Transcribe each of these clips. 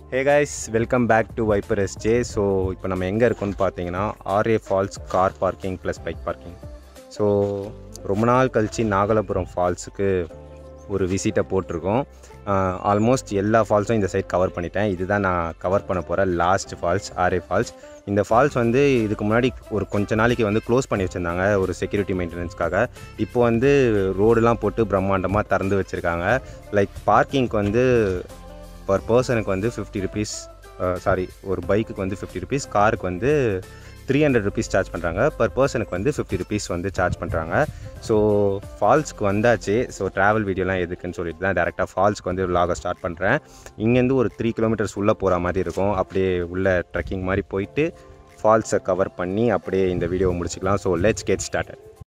Hey guys welcome back to வைப்பர் SJ so இப்போ நம்ம எங்கே இருக்கோம்னு பார்த்தீங்கன்னா RA falls car parking plus bike parking so ரொம்ப நாள் கழித்து நாகலாபுரம் ஃபால்ஸுக்கு ஒரு விசிட்டை போட்டிருக்கோம் ஆல்மோஸ்ட் எல்லா ஃபால்ஸும் இந்த சைட் கவர் பண்ணிட்டேன் இதுதான் நான் கவர் பண்ண போகிற லாஸ்ட் ஃபால்ஸ் ஆர்ஏ ஃபால்ஸ் இந்த ஃபால்ஸ் வந்து இதுக்கு முன்னாடி ஒரு கொஞ்ச நாளைக்கு வந்து க்ளோஸ் பண்ணி வச்சுருந்தாங்க ஒரு செக்யூரிட்டி மெயின்டெனன்ஸ்க்காக இப்போ வந்து ரோடெலாம் போட்டு பிரம்மாண்டமாக திறந்து வச்சுருக்காங்க லைக் பார்க்கிங்க்கு வந்து பர் பர்சனுக்கு வந்து ஃபிஃப்டி ருபீஸ் சாரி ஒரு பைக்குக்கு வந்து ஃபிஃப்டி ருபீஸ் காருக்கு வந்து த்ரீ ஹண்ட்ரட் ருபீஸ் சார்ஜ் பண்ணுறாங்க பர் பர்சனுக்கு வந்து ஃபிஃப்டி ருபீஸ் வந்து சார்ஜ் பண்ணுறாங்க ஸோ ஃபால்ஸ்க்கு வந்தாச்சு ஸோ ட்ராவல் வீடியோலாம் எதுக்குன்னு சொல்லிட்டு தான் டேரெக்டாக ஃபால்ஸ்க்கு வந்து vlog-அ ஸ்டார்ட் பண்ணுறேன் இங்கேருந்து ஒரு த்ரீ கிலோமீட்டர்ஸ் உள்ளே போகிற மாதிரி இருக்கும் அப்படியே உள்ள ட்ரெக்கிங் மாதிரி போயிட்டு ஃபால்ஸை கவர் பண்ணி அப்படியே இந்த வீடியோவை முடிச்சுக்கலாம் ஸோ லெட்ஸ் கெட் ஸ்டார்ட்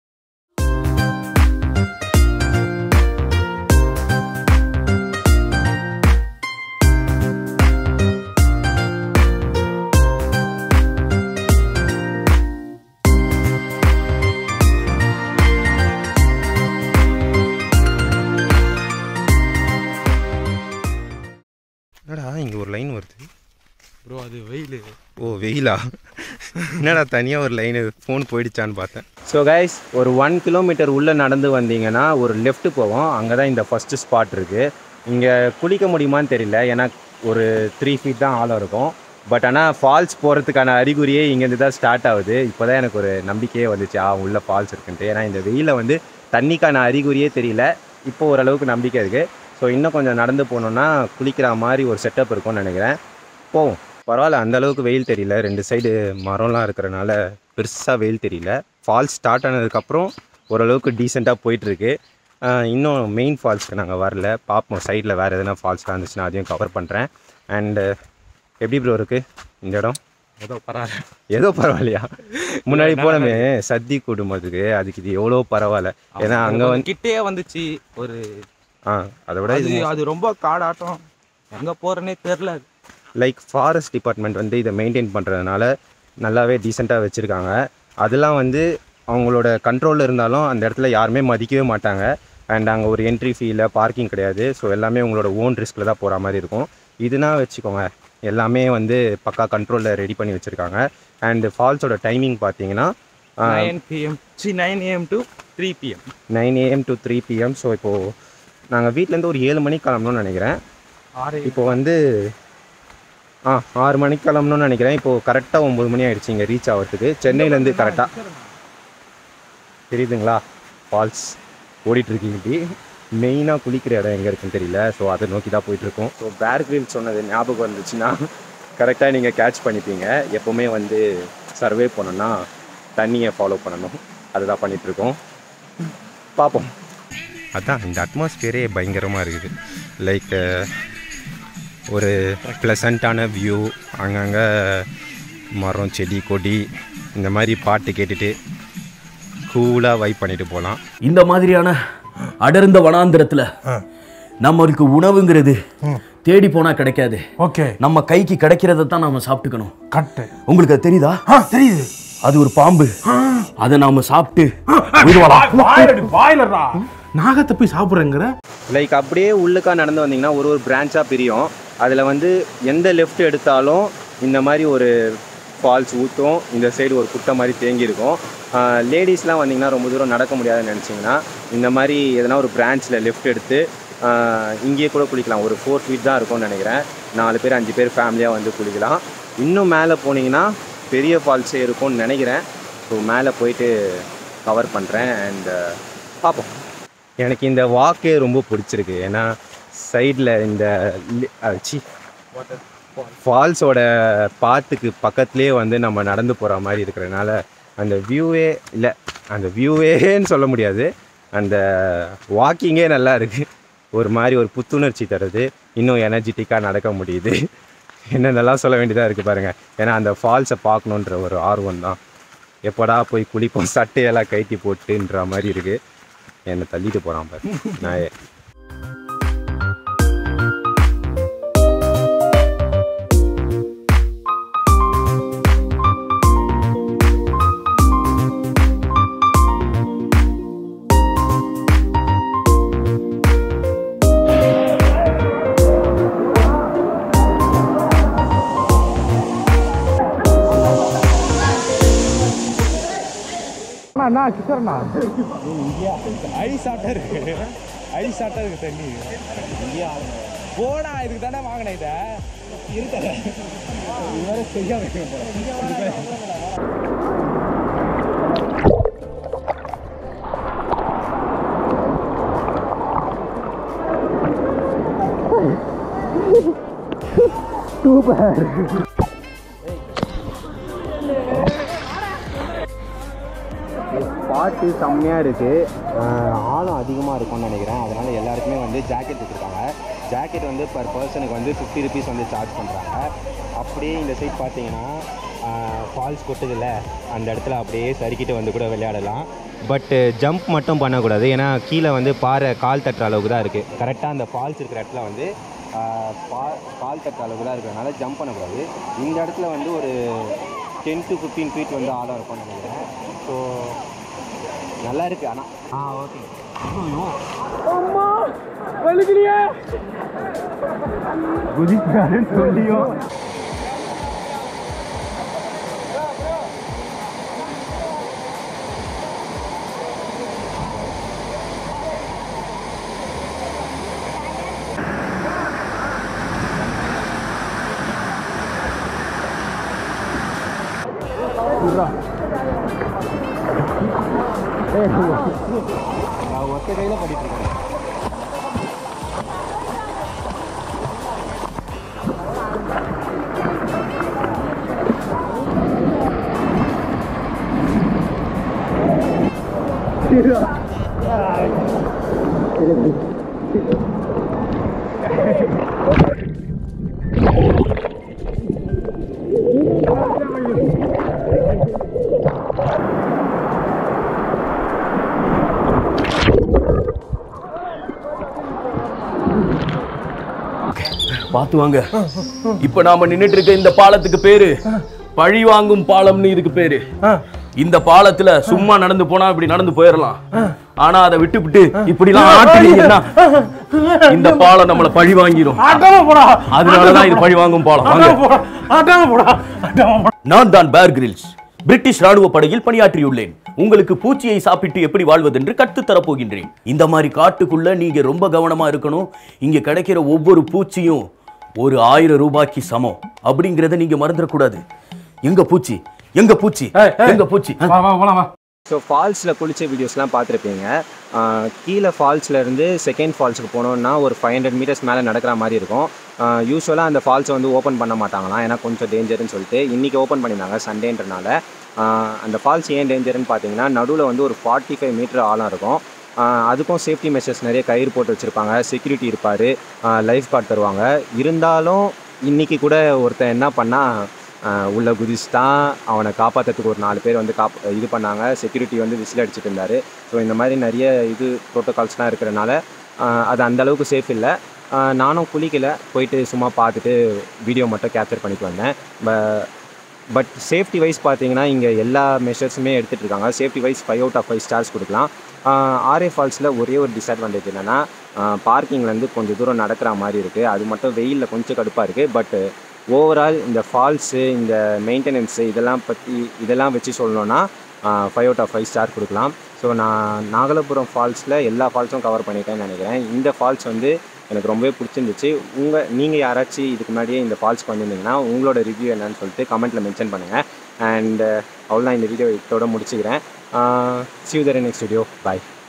என்னடா இங்கே ஒரு லைன் வருது ப்ரோ அது வெயில் ஓ வெயிலா என்னடா தனியாக ஒரு லைனு ஃபோன் போயிடுச்சான்னு பார்த்தேன் ஸோ கைஸ் ஒரு ஒன் கிலோமீட்டர் உள்ளே நடந்து வந்தீங்கன்னா ஒரு லெஃப்ட் போவோம் அங்கே தான் இந்த ஃபஸ்ட்டு ஸ்பாட் இருக்குது இங்கே குளிக்க முடியுமான்னு தெரியல ஏன்னா ஒரு த்ரீ ஃபீட் தான் ஆழம் இருக்கும் பட் ஆனால் ஃபால்ஸ் போகிறதுக்கான அறிகுறியே இங்கேருந்து தான் ஸ்டார்ட் ஆகுது இப்போ தான் எனக்கு ஒரு நம்பிக்கையே வந்துச்சு ஆ உள்ள ஃபால்ஸ் இருக்குன்ட்டு ஏன்னா இந்த வெயிலில் வந்து தண்ணிக்கான அறிகுறியே தெரியல இப்போ ஓரளவுக்கு நம்பிக்கை இருக்குது ஸோ இன்னும் கொஞ்சம் நடந்து போனோம்னா குளிக்கிற மாதிரி ஒரு செட்டப் இருக்கும்னு நினைக்கிறேன் போவோம் பரவாயில்ல அந்த அளவுக்கு வெயில் தெரியல ரெண்டு சைடு மரம்லாம் இருக்கிறனால பெருசாக வெயில் தெரியல ஃபால்ஸ் ஸ்டார்ட் ஆனதுக்கப்புறம் ஓரளவுக்கு டீசெண்டாக போயிட்டுருக்கு இன்னும் மெயின் ஃபால்ஸ்க்கு நாங்கள் வரல பார்ப்போம் சைடில் வேறு எதனா ஃபால்ஸ்லாம் இருந்துச்சுன்னா அதையும் கவர் பண்ணுறேன் அண்டு எப்படி ப்ரோ இருக்குது இந்த இடம் ஏதோ பரவாயில்ல ஏதோ பரவாயில்லையா முன்னாடி போனோமே சத்தி குடும்பத்துக்கு அதுக்கு இது எவ்வளோ பரவாயில்ல ஏன்னா அங்கே வந்து கிட்டே வந்துச்சு ஒரு ஆ அதை விட இது அது அது ரொம்ப காடாட்டம் எங்க போறேனே தெரில லைக் ஃபாரஸ்ட் டிபார்ட்மெண்ட் வந்து இதை மெயின்டைன் பண்ணுறதுனால நல்லாவே டீசெண்டாக வச்சுருக்காங்க அதெல்லாம் வந்து அவங்களோட கண்ட்ரோலில் இருந்தாலும் அந்த இடத்துல யாருமே மதிக்கவே மாட்டாங்க அண்ட் அங்கே ஒரு என்ட்ரி ஃபீல பார்க்கிங் கிடையாது ஸோ எல்லாமே உங்களோட ஓன் ரிஸ்கில் தான் போகிற மாதிரி இருக்கும் இதுனா வச்சுக்கோங்க எல்லாமே வந்து பக்கா கண்ட்ரோலில் ரெடி பண்ணி வச்சுருக்காங்க அண்ட் ஃபால்ஸோட டைமிங் பார்த்தீங்கன்னா நைன் பிஎம் சி nine AM to three PM nine AM to three PM so இப்போது நாங்கள் வீட்டிலேருந்து ஒரு ஏழு மணிக்கு கிளம்பணும்னு நினைக்கிறேன் ஆறு இப்போ வந்து ஆ ஆறு மணிக்கு கிளம்பணும்னு நினைக்கிறேன் இப்போது கரெக்டாக ஒம்பது மணி ஆயிடுச்சு இங்கே ரீச் ஆகிறதுக்கு சென்னையிலேருந்து கரெக்டாக தெரியுதுங்களா ஃபால்ஸ் ஓடிட்டுருக்கீங்க மெயினாக குளிக்கிற இடம் எங்கே இருக்குன்னு தெரியல ஸோ அதை நோக்கி தான் போயிட்டுருக்கோம் ஸோ பேர் கிரில் சொன்னது ஞாபகம் வந்துச்சுன்னா கரெக்டாக நீங்கள் கேட்ச் பண்ணிப்பீங்க எப்போவுமே வந்து சர்வே பண்ணணும்னா தண்ணியை ஃபாலோ பண்ணணும் அதுதான் பண்ணிகிட்ருக்கோம் பார்ப்போம் அதான் இந்த அட்மாஸ்பியரே பயங்கரமாக இருக்குது லைக் ஒரு ப்ளசண்ட்டான வியூ அங்கங்கே மரம் செடி கொடி இந்த மாதிரி பாட்டு கேட்டுட்டு கூலாக வைப் பண்ணிட்டு போகலாம் இந்த மாதிரியான அடர்ந்த வனாந்திரத்துல நம்மளுக்கு உணவுங்கிறது தேடி போனா கிடைக்காது ஓகே நம்ம கைக்கு கிடைக்கிறத தான் நாம சாப்பிட்டுக்கணும் கட்டு உங்களுக்கு அது தெரியுதா ஆ தெரியுது அது ஒரு பாம்பு அதை நாம சாப்பிட்டு உயிர் வாழலாம். வாயிலடா நாகத்தை போய் சாப்பிட்றேங்கிற லைக் அப்படியே உள்ளுக்கா நடந்து வந்தீங்கன்னா ஒரு ஒரு பிரான்ச்சாக பிரியும் அதில் வந்து எந்த லெஃப்ட் எடுத்தாலும் இந்த மாதிரி ஒரு ஃபால்ஸ் ஊற்றும் இந்த சைடு ஒரு குட்டை மாதிரி தேங்கி இருக்கும் லேடிஸ்லாம் வந்தீங்கன்னா ரொம்ப தூரம் நடக்க முடியாதுன்னு நினச்சிங்கன்னா இந்த மாதிரி எதனா ஒரு பிரான்ச்சில் லெஃப்ட் எடுத்து ஆஹ், இங்கேயே கூட குளிக்கலாம் ஒரு ஃபோர் ஃபீட் தான் இருக்கும்னு நினைக்கிறேன் நாலு பேர் அஞ்சு பேர் ஃபேமிலியாக வந்து குளிக்கலாம் இன்னும் மேலே போனீங்கன்னா பெரிய ஃபால்ஸே இருக்கும்னு நினைக்கிறேன் ஸோ மேலே போயிட்டு கவர் பண்ணுறேன் அண்ட் பார்ப்போம் எனக்கு இந்த வாக்கே ரொம்ப பிடிச்சிருக்கு ஏன்னா சைடில் இந்த லி- அஹ் சி ஃபால்ஸோட பாத்துக்கு பக்கத்துலேயே வந்து நம்ம நடந்து போகிற மாதிரி இருக்கிறனால அந்த வியூவே இல்லை அந்த வியூவேன்னு சொல்ல முடியாது அந்த வாக்கிங்கே நல்லா இருக்குது ஒரு மாதிரி ஒரு புத்துணர்ச்சி தருது இன்னும் எனர்ஜெட்டிக்காக நடக்க முடியுது என்னென்னலாம் சொல்ல வேண்டியதாக இருக்குது பாருங்கள் ஏன்னா அந்த ஃபால்ஸை பார்க்கணுன்ற ஒரு ஆர்வம் தான் எப்போடா போய் குளிப்போம் சட்டையெல்லாம் கைட்டி போட்டுன்ற மாதிரி இருக்குது என்னை தள்ளிட்டு போகிறான் பாரு நாயே அண்ணா கிஷோர்ண்ணா ஐஸ் ஆட்டம் இருக்கு ஐஸ் ஆட்டம் இருக்கு தண்ணி போடா இதுக்கு தானே வாங்கினேன் இதை இருக்கல இவரை செய்யாம ஸ்பாட்டு செம்மையாக இருக்குது ஆழம் அதிகமாக இருக்கும்னு நினைக்கிறேன் அதனால் எல்லாருக்குமே வந்து ஜாக்கெட் வச்சுருக்காங்க ஜாக்கெட் வந்து பர் பர்சனுக்கு வந்து ஃபிஃப்டி ருபீஸ் வந்து சார்ஜ் பண்ணுறாங்க அப்படியே இந்த சைட் பார்த்தீங்கன்னா ஃபால்ஸ் கொட்டுதில்ல அந்த இடத்துல அப்படியே சறுக்கிட்டு வந்து கூட விளையாடலாம் பட்டு ஜம்ப் மட்டும் பண்ணக்கூடாது ஏன்னா கீழே வந்து பாறை கால் தட்டுற அளவுக்கு தான் இருக்குது கரெக்டாக அந்த ஃபால்ஸ் இருக்கிற இடத்துல வந்து ஆஹ், பா கால் தட்டுற அளவுக்கு தான் இருக்கிறதுனால ஜம்ப் பண்ணக்கூடாது இந்த இடத்துல வந்து ஒரு டென் டு ஃபிஃப்டீன் ஃபீட் வந்து ஆழம் இருக்கும்னு நினைக்கிறேன் ஸோ நல்லா இருக்கு ஆனால் ஆ ஓகே குதிச்சாருன்னு சொல்லியும் நான் ஒத்த கையில் படிட்டு இருக்கேன் பார்த்து வாங்க இப்ப நாம நின்னுட்டு இருக்க இந்த பாலத்துக்கு பேரு பழி வாங்கும் பாலம்னு இதுக்கு பேரு இந்த பாலத்துல சும்மா நடந்து போனா இப்படி நடந்து போயிடலாம் ஆனா அதை விட்டுவிட்டு இப்படி எல்லாம் ஆட்டுனீங்கன்னா இந்த பாலம் நம்மள பழி வாங்கிரும் ஆட்டாம போடா அதனாலதான் இது பழி வாங்கும் பாலம் வாங்க. ஆட்டாம போடா ஆட்டாம போடா ஆட்டாம போடா நான் தான் பேர் கிரில்ஸ் பிரிட்டிஷ் ராணுவ படையில் பணியாற்றியுள்ளேன் உங்களுக்கு பூச்சியை சாப்பிட்டு எப்படி வாழ்வதென்று கற்றுத் தரப் போகின்றேன் இந்த மாதிரி காட்டுக்குள்ள நீங்க ரொம்ப கவனமா இருக்கணும் இங்க கிடைக்கிற ஒவ்வொரு பூச்சியும் ஒரு ஆயிரம் ரூபாய்க்கு சமம் அப்படிங்கறத நீங்க மறந்துடக்கூடாது எங்க பூச்சி எங்க பூச்சி ஏய், ஏய். எங்க பூச்சி வா வா போலாம் வா ஸோ ஃபால்ஸில் குளிச்ச வீடியோஸ்லாம் பார்த்துருப்பீங்க ஆஹ் கீழே ஃபால்ஸ்ல இருந்து செகண்ட் ஃபால்ஸுக்கு போனோம்னா ஒரு ஃபைவ் ஹண்ட்ரட் மீட்டர்ஸ் மேலே நடக்கிற மாதிரி இருக்கும் யூஸ்வலாக அந்த ஃபால்ஸை வந்து ஓப்பன் பண்ண மாட்டாங்களாம் ஏன்னா கொஞ்சம் டேஞ்சர்னு சொல்லிட்டு இன்றைக்கி ஓப்பன் பண்ணியிருந்தாங்க சண்டேன்றனால ஆஹ் அந்த ஃபால்ஸ் ஏன் டேஞ்சர்னு பார்த்தீங்கன்னா நடுவில் வந்து ஒரு ஃபார்ட்டி ஃபைவ் மீட்டர் ஆழம் இருக்கும் ஆஹ் அதுக்கும் சேஃப்டி மெஷர்ஸ் நிறைய கயிறு போட்டு வச்சுருப்பாங்க செக்யூரிட்டி இருப்பார் லைஃப் கார்டு தருவாங்க இருந்தாலும் இன்றைக்கி கூட ஒருத்தன் என்ன பண்ணால் ஆஹ் உள்ள குதிச்சுட்டான் அவனை காப்பாற்றுறதுக்கு ஒரு நாலு பேர் வந்து காப் இது பண்ணாங்க செக்யூரிட்டி வந்து விசில் அடிச்சிட்டு இருந்தார் ஸோ இந்த மாதிரி நிறைய இது ப்ரோட்டோகால்ஸ்லாம் இருக்கிறனால ஆஹ் அது அந்த அளவுக்கு சேஃப் இல்லை ஆஹ் நானும் குளிக்கல போயிட்டு சும்மா பார்த்துட்டு வீடியோ மட்டும் கேப்சர் பண்ணிட்டு வந்தேன் ப- பட் சேஃப்டி வைஸ் பார்த்தீங்கன்னா இங்கே எல்லா மெஷர்ஸுமே எடுத்துகிட்டு இருக்காங்க safety wise five out of five stars கொடுக்கலாம் ஆர்ஏ ஃபால்ஸில் ஒரே ஒரு டிஸ்அட்வான்டேஜ் என்னென்னா பார்க்கிங்லேருந்து கொஞ்சம் தூரம் நடக்கிற மாதிரி இருக்குது அது மட்டும் வெயிலில் கொஞ்சம் கடுப்பாக இருக்குது பட் ஓவரால் இந்த ஃபால்ஸு இந்த மெயின்டெனன்ஸு இதெல்லாம் பற்றி இதெல்லாம் வச்சு சொல்லணுன்னா five out of five star கொடுக்கலாம் ஸோ நான் நாகலாபுரம் ஃபால்ஸில் எல்லா ஃபால்ஸும் கவர் பண்ணிட்டேன்னு நினைக்கிறேன் இந்த ஃபால்ஸ் வந்து எனக்கு ரொம்பவே பிடிச்சிருந்துச்சு உங்கள் நீங்கள் யாராச்சும் இதுக்கு முன்னாடியே இந்த ஃபால்ஸ்க்கு வந்திருந்தீங்கன்னா உங்களோட ரிவ்யூ என்னன்னு சொல்லிட்டு கமெண்ட்டில் மென்ஷன் பண்ணுங்கள் அண்ட் அவ்வளோதான் இந்த வீடியோ இதோட முடிச்சுக்கிறேன் சிவதர் நெக்ஸ்ட் வீடியோ பாய்